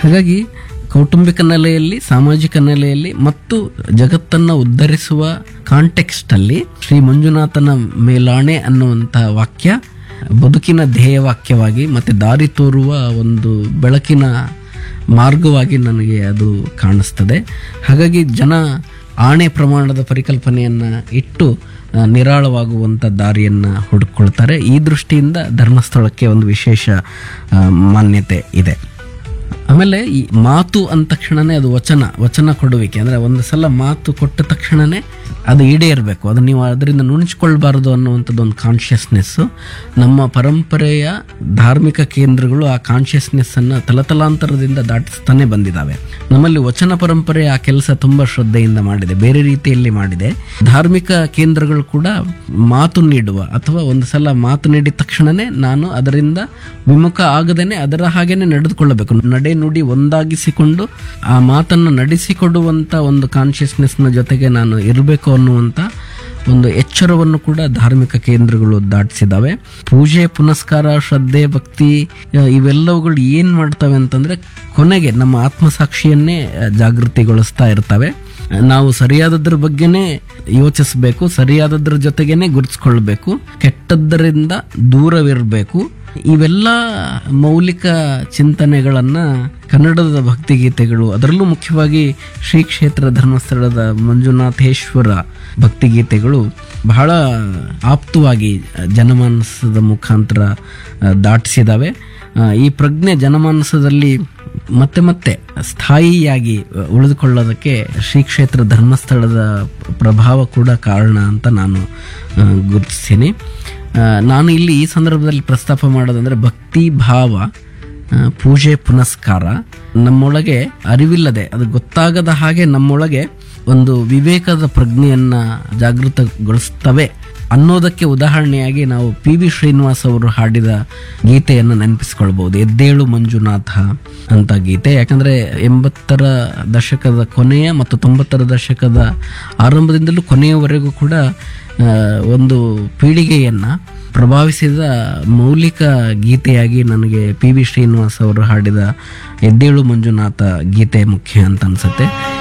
ಹಾಗಾಗಿ ಕೌಟುಂಬಿಕ ನೆಲೆಯಲ್ಲಿ ಸಾಮಾಜಿಕ ನೆಲೆಯಲ್ಲಿ ಮತ್ತು ಜಗತ್ತನ್ನು ಉದ್ಧರಿಸುವ ಕಾಂಟೆಕ್ಸ್ಟ್ ಅಲ್ಲಿ ಶ್ರೀ ಮಂಜುನಾಥನ ಮೇಲಾಣೆ ಅನ್ನುವಂಥ ವಾಕ್ಯ ಬದುಕಿನ ಧ್ಯೇಯವಾಕ್ಯವಾಗಿ ಮತ್ತೆ ದಾರಿ ತೋರುವ ಒಂದು ಬೆಳಕಿನ ಮಾರ್ಗವಾಗಿ ನನಗೆ ಅದು ಕಾಣಿಸ್ತದೆ ಹಾಗಾಗಿ ಜನ ಆಣೆ ಪ್ರಮಾಣದ ಪರಿಕಲ್ಪನೆಯನ್ನ ಇಟ್ಟು ಆ, ನಿರಾಳವಾಗುವಂಥ ದಾರಿಯನ್ನ ಹುಡುಕೊಳ್ತಾರೆ ಈ ದೃಷ್ಟಿಯಿಂದ ಧರ್ಮಸ್ಥಳಕ್ಕೆ ಒಂದು ವಿಶೇಷ ಆ, ಮಾನ್ಯತೆ ಇದೆ ಆಮೇಲೆ ಈ ಮಾತು ಅಂದ ತಕ್ಷಣನೇ ಅದು ವಚನ ವಚನ ಕೊಡುವಿಕೆ ಅಂದ್ರೆ ಒಂದು ಸಲ ಮಾತು ಕೊಟ್ಟ ತಕ್ಷಣನೇ ಅದು ಈಡೇರಬೇಕು ಅದು ನೀವು ಅದರಿಂದ ನುಣಿಸ್ಕೊಳ್ಬಾರದು ಅನ್ನುವಂಥದ್ದು ಒಂದು ಕಾನ್ಷಿಯಸ್ನೆಸ್ ನಮ್ಮ ಪರಂಪರೆಯ ಧಾರ್ಮಿಕ ಕೇಂದ್ರಗಳು ಆ ಕಾನ್ಷಿಯಸ್ನೆಸ್ ಅನ್ನ ತಲತಲಾಂತರದಿಂದ ದಾಟಿಸ್ತಾನೆ ಬಂದಿದ್ದಾವೆ ನಮ್ಮಲ್ಲಿ ವಚನ ಪರಂಪರೆ ಆ ಕೆಲಸ ತುಂಬಾ ಶ್ರದ್ಧೆಯಿಂದ ಮಾಡಿದೆ ಬೇರೆ ರೀತಿಯಲ್ಲಿ ಮಾಡಿದೆ ಧಾರ್ಮಿಕ ಕೇಂದ್ರಗಳು ಕೂಡ ಮಾತು ನೀಡುವ ಅಥವಾ ಒಂದು ಸಲ ಮಾತು ನೀಡಿದ ತಕ್ಷಣನೇ ನಾನು ಅದರಿಂದ ವಿಮುಖ ಆಗದೇನೆ ಅದರ ಹಾಗೇನೆ ನಡೆದುಕೊಳ್ಳಬೇಕು ನಡೆ ನುಡಿ ಒಂದಾಗಿಸಿಕೊಂಡು ಆ ಮಾತನ್ನು ನಡೆಸಿಕೊಡುವಂತ ಒಂದು ಕಾನ್ಷಿಯಸ್ನೆಸ್ನ ಜೊತೆಗೆ ನಾನು ಇರಬೇಕು ಅನ್ನುವಂತ ಒಂದು ಎಚ್ಚರವನ್ನು ಕೂಡ ಧಾರ್ಮಿಕ ಕೇಂದ್ರಗಳು ದಾಟಿಸಿದಾವೆ ಪೂಜೆ ಪುನಸ್ಕಾರ ಶ್ರದ್ಧೆ ಭಕ್ತಿ ಆ, ಇವೆಲ್ಲವುಗಳು ಏನ್ ಮಾಡ್ತವೆ ಅಂತಂದ್ರೆ ಕೊನೆಗೆ ನಮ್ಮ ಆತ್ಮಸಾಕ್ಷಿಯನ್ನೇ ಆ, ಜಾಗೃತಿಗೊಳಿಸ್ತಾ ಇರ್ತವೆ ನಾವು ಸರಿಯಾದದ್ರ ಬಗ್ಗೆನೇ ಯೋಚಿಸಬೇಕು ಸರಿಯಾದದ್ರ ಜೊತೆಗೇನೆ ಗುರುತಿಸ್ಕೊಳ್ಬೇಕು ಕೆಟ್ಟದ್ದರಿಂದ ದೂರವಿರಬೇಕು ಇವೆಲ್ಲ ಮೌಲಿಕ ಚಿಂತನೆಗಳನ್ನ ಕನ್ನಡದ ಭಕ್ತಿಗೀತೆಗಳು ಅದರಲ್ಲೂ ಮುಖ್ಯವಾಗಿ ಶ್ರೀ ಕ್ಷೇತ್ರ ಧರ್ಮಸ್ಥಳದ ಮಂಜುನಾಥೇಶ್ವರ ಭಕ್ತಿಗೀತೆಗಳು ಬಹಳ ಆಪ್ತವಾಗಿ ಜನಮಾನಸದ ಮುಖಾಂತರ ಆ, ದಾಟಿಸಿದಾವೆ ಆ, ಈ ಪ್ರಜ್ಞೆ ಜನಮಾನಸದಲ್ಲಿ ಮತ್ತೆ ಮತ್ತೆ ಸ್ಥಾಯಿಯಾಗಿ ಉಳಿದುಕೊಳ್ಳೋದಕ್ಕೆ ಶ್ರೀ ಕ್ಷೇತ್ರ ಧರ್ಮಸ್ಥಳದ ಪ್ರಭಾವ ಕೂಡ ಕಾರಣ ಅಂತ ನಾನು ಆ, ಗುರುತಿಸ್ತೀನಿ ಆ, ನಾನು ಇಲ್ಲಿ ಈ ಸಂದರ್ಭದಲ್ಲಿ ಪ್ರಸ್ತಾಪ ಮಾಡೋದಂದ್ರೆ ಭಕ್ತಿ ಭಾವ ಆ, ಪೂಜೆ ಪುನಸ್ಕಾರ ನಮ್ಮೊಳಗೆ ಅರಿವಿಲ್ಲದೆ ಅದು ಗೊತ್ತಾಗದ ಹಾಗೆ ನಮ್ಮೊಳಗೆ ಒಂದು ವಿವೇಕದ ಪ್ರಜ್ಞೆಯನ್ನ ಜಾಗೃತಗೊಳಿಸ್ತವೆ ಅನ್ನೋದಕ್ಕೆ ಉದಾಹರಣೆಯಾಗಿ ನಾವು ಪಿ ವಿ ಶ್ರೀನಿವಾಸ್ ಅವರು ಹಾಡಿದ ಗೀತೆಯನ್ನು ನೆನಪಿಸ್ಕೊಳ್ಬಹುದು ಎದ್ದೇಳು ಮಂಜುನಾಥ ಅಂತ ಗೀತೆ ಯಾಕಂದ್ರೆ ಎಂಬತ್ತರ ದಶಕದ ಕೊನೆಯ ಮತ್ತು ತೊಂಬತ್ತರ ದಶಕದ ಆರಂಭದಿಂದಲೂ ಕೊನೆಯವರೆಗೂ ಕೂಡ ಆ, ಒಂದು ಪೀಳಿಗೆಯನ್ನ ಪ್ರಭಾವಿಸಿದ ಮೌಲಿಕ ಗೀತೆಯಾಗಿ ನನಗೆ ಪಿ ವಿ ಶ್ರೀನಿವಾಸ್ ಅವರು ಹಾಡಿದ ಎದ್ದೇಳು ಮಂಜುನಾಥ ಗೀತೆ ಮುಖ್ಯ ಅಂತ ಅನ್ಸುತ್ತೆ